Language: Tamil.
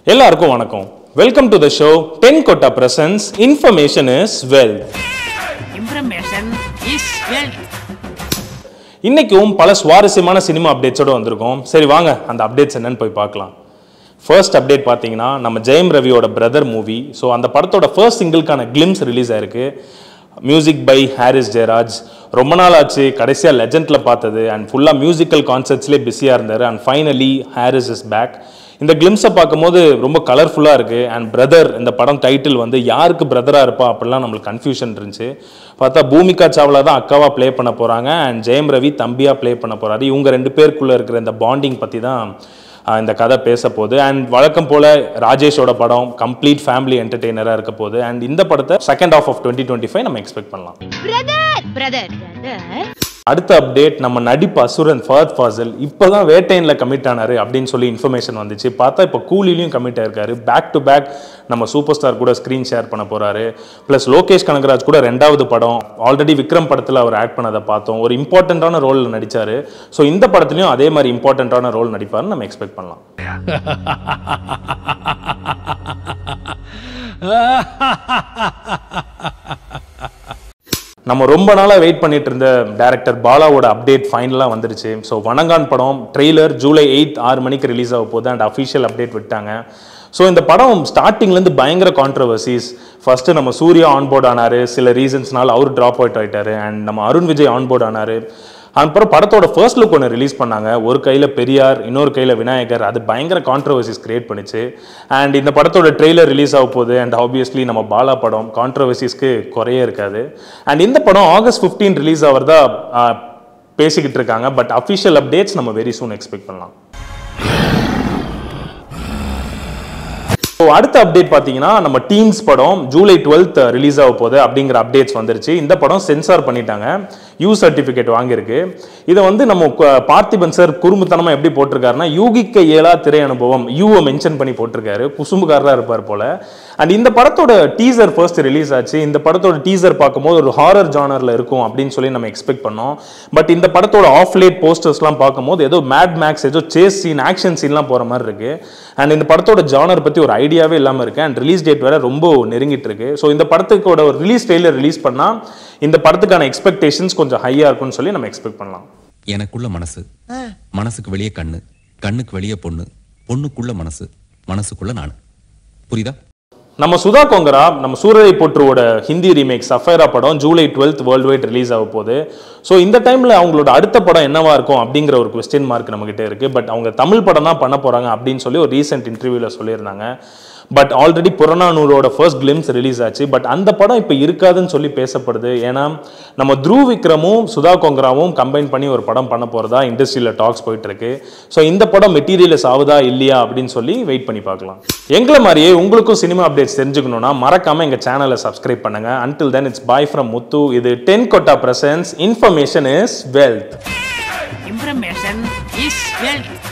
எல்லாருக்கும் வணக்கம் welcome to the show ten Kotta presents information is wealth Information is wealth. இன்னைக்கும் பல சுவாரஸ்யமான சினிமா அப்டேட்ஸோட வந்திருக்கோம் சரி வாங்க அந்த அப்டேட்ஸ் என்னன்னு போய் பார்க்கலாம் ஃபர்ஸ்ட் அப்டேட் பார்த்தீங்கன்னா நம்ம ஜெயம் ரவியோட பிரதர் மூவி ஸோ அந்த படத்தோட ஃபர்ஸ்ட் சிங்கிள்கான கிளிம்ஸ் ரிலீஸ் ஆயிருக்கு மியூசிக் பை ஹாரிஸ் ஜெயராஜ் ரொம்ப நாள் ஆச்சு கடைசியாக லெஜண்டில் பார்த்தது அண்ட் ஃபுல்லாக மியூசிக்கல் கான்சர்ட்ஸ்லேயே பிஸியாக இருந்தார் and finally Harris is back இந்த கிளிம்ஸை பார்க்கும்போது ரொம்ப கலர்ஃபுல்லாக இருக்குது அண்ட் பிரதர் இந்த படம் டைட்டில் வந்து யாருக்கு பிரதராக இருப்பா அப்படிலாம் நம்மளுக்கு கன்ஃபியூஷன் இருந்துச்சு பார்த்தா பூமிகா சாவ்லா தான் அக்காவாக ப்ளே பண்ண போகிறாங்க அண்ட் ஜெயம் ரவி தம்பியாக ப்ளே பண்ண போகிறாரு இவங்க ரெண்டு பேருக்குள்ளே இருக்கிற இந்த பாண்டிங் பற்றி தான் ஆஹ், இந்த கதை பேச போகுது அண்ட் வழக்கம் போல் ராஜேஷோட படம் கம்ப்ளீட் ஃபேமிலி என்டர்டெய்னராக இருக்க போகுது அண்ட் இந்த படத்தை second half of twenty twenty five நம்ம எக்ஸ்பெக்ட் பண்ணலாம் பிரதர் பிரதர் பிரதர் அடுத்த அப்டேட் நம்ம நடிப்பு அசுரன் ஃபஹத் ஃபாசில் இப்போ தான் வேட்டையனில் கமிட் ஆனாரு அப்படின்னு சொல்லி இன்ஃபர்மேஷன் வந்துச்சு பார்த்தா இப்போ கூலிலையும் கமிட் ஆயிருக்காரு பேக் டு பேக் நம்ம சூப்பர் ஸ்டார் கூட ஸ்க்ரீன் ஷேர் பண்ண போறாரு ப்ளஸ் லோகேஷ் கனகராஜ் கூட ரெண்டாவது படம் ஆல்ரெடி விக்ரம் படத்தில் அவர் ஆக்ட் பண்ணதை பார்த்தோம் ஒரு இம்பார்ட்டண்ட்டான ரோலில் நடிச்சாரு ஸோ இந்த படத்துலையும் அதே மாதிரி இம்பார்ட்டண்ட்டான ரோல் நடிப்பாருன்னு நம்ம எக்ஸ்பெக்ட் பண்ணலாம் நம்ம ரொம்ப நாளாக வெயிட் பண்ணிட்டு இருந்த டேரக்டர் பாலாவோட அப்டேட் ஃபைனலாக வந்துருச்சு ஸோ வணங்கான் படம் ட்ரெய்லர் ஜூலை எயித் ஆறு மணிக்கு ரிலீஸ் ஆக போகுது அண்ட் அஃபிஷியல் அப்டேட் விட்டாங்க ஸோ இந்த படம் ஸ்டார்டிங்லேருந்து பயங்கர கான்ட்ரவர்சிஸ் ஃபஸ்ட்டு நம்ம சூர்யா ஆன்போர்ட் ஆனார் சில ரீசன்ஸ்னால அவர் ட்ராப் அவுட் ஆயிட்டாரு அண்ட் நம்ம அருண் விஜய் ஆன்போர்ட் ஆனார் அப்புறம் படத்தோட ஃபர்ஸ்ட் லுக் ஒன்று ரிலீஸ் பண்ணாங்க ஒரு கையில் பெரியார் இன்னொரு கையில் விநாயகர் அது பயங்கர கான்ட்ரவர்சிஸ் கிரியேட் பண்ணுச்சு அண்ட் இந்த படத்தோட ட்ரெய்லர் ரிலீஸ் ஆக போகுது அண்ட் ஆப்வியஸ்லி நம்ம பாலா படம் கான்ட்ரவர்சிஸ்க்கு குறையே இருக்காது அண்ட் இந்த படம் ஆகஸ்ட் 15 ரிலீஸ் ஆகிறதா ஆஹ், பேசிக்கிட்டு இருக்காங்க பட் அஃபிஷியல் அப்டேட்ஸ் நம்ம வெரி சூன் எக்ஸ்பெக்ட் பண்ணலாம் ஸோ அடுத்த அப்டேட் பார்த்தீங்கன்னா நம்ம டீம்ஸ் படம் ஜூலை டுவெல்த் ரிலீஸ் ஆக போகுது அப்படிங்கிற அப்டேட்ஸ் வந்துருச்சு இந்த படம் சென்சார் பண்ணிட்டாங்க யூ சர்டிஃபிகேட் வாங்கியிருக்கு இதை வந்து நம்ம கு- பார்த்திபன் சார் குறும்புத்தனமாக எப்படி போட்டிருக்காருன்னா யூகிக்க இயலா திரை அனுபவம் யூவை மென்ஷன் பண்ணி போட்டிருக்காரு குசும்புக்காரராக இருப்பார் போல அண்ட் இந்த படத்தோட டீசர் ஃபர்ஸ்ட் ரிலீஸ் ஆச்சு இந்த படத்தோட டீசர் பார்க்கும்போது ஒரு ஹாரர் ஜானரில் இருக்கும் அப்படின்னு சொல்லி நம்ம எக்ஸ்பெக்ட் பண்ணோம் பட் இந்த படத்தோட ஆஃப் லேட் போஸ்டர்ஸ்லாம் பார்க்கும்போது ஏதோ மேட் மேக்ஸ் ஏதோ சேஸ் சீன் ஆக்ஷன் சீன்லாம் போகிற மாதிரி இருக்கு அண்ட் இந்த படத்தோட ஜானர் பற்றி ஒரு ஐடியாவே இல்லாமல் இருக்கு அண்ட் ரிலீஸ் டேட் வேற ரொம்ப நெருங்கிட்டு இருக்கு ஸோ இந்த படத்துக்கோட ஒரு ரிலீஸ் ட்ரெயிலர் ரிலீஸ் பண்ணால் இந்த படத்துக்கான எக்ஸ்பெக்டேஷன்ஸ் கொஞ்சம் ஹையாக இருக்கும்னு சொல்லி நம்ம எக்ஸ்பெக்ட் பண்ணலாம் எனக்குள்ள மனசு மனசுக்கு வெளியே கண்ணு கண்ணுக்கு வெளியே பொண்ணு பொண்ணுக்குள்ள மனசு மனசுக்குள்ள நான் புரியுதா நம்ம சுதா கொங்கரா நம்ம சூரரை போற்றுவோட ஹிந்தி ரீமேக் சஃபேரா படம் July twelfth worldwide release ஆக போகுது ஸோ இந்த டைமில் அவங்களோட அடுத்த படம் என்னவா இருக்கும் அப்படிங்கிற ஒரு கொஸ்டின் மார்க் நம்மகிட்ட இருக்கு பட் அவங்க தமிழ் படம் தான் பண்ண போறாங்க அப்படின்னு சொல்லி ஒரு ரீசெண்ட் இன்டர்வியூவில் சொல்லியிருந்தாங்க பட் ஆல்ரெடி புறநானூரோட ஃபர்ஸ்ட் கிளிம்ஸ் ரிலீஸ் ஆச்சு பட் அந்த படம் இப்போ இருக்காதுன்னு சொல்லி பேசப்படுது ஏன்னா நம்ம த்ரூ விக்ரமும் சுதா கொங்கராவும் கம்பைன் பண்ணி ஒரு படம் பண்ண போகிறதா இண்டஸ்ட்ரியில் டாக்ஸ் போயிட்டு இருக்கு ஸோ இந்த படம் மெட்டீரியல்ஸ் ஆகுதா இல்லையா அப்படின்னு சொல்லி வெயிட் பண்ணி பார்க்கலாம் எங்களை மாதிரியே உங்களுக்கும் சினிமா அப்டேட்ஸ் தெரிஞ்சுக்கணும்னா மறக்காம எங்க சேனலை சப்ஸ்கிரைப் பண்ணுங்க until then it's bye from Muthu இது ten Kotta presents information is wealth Information is wealth.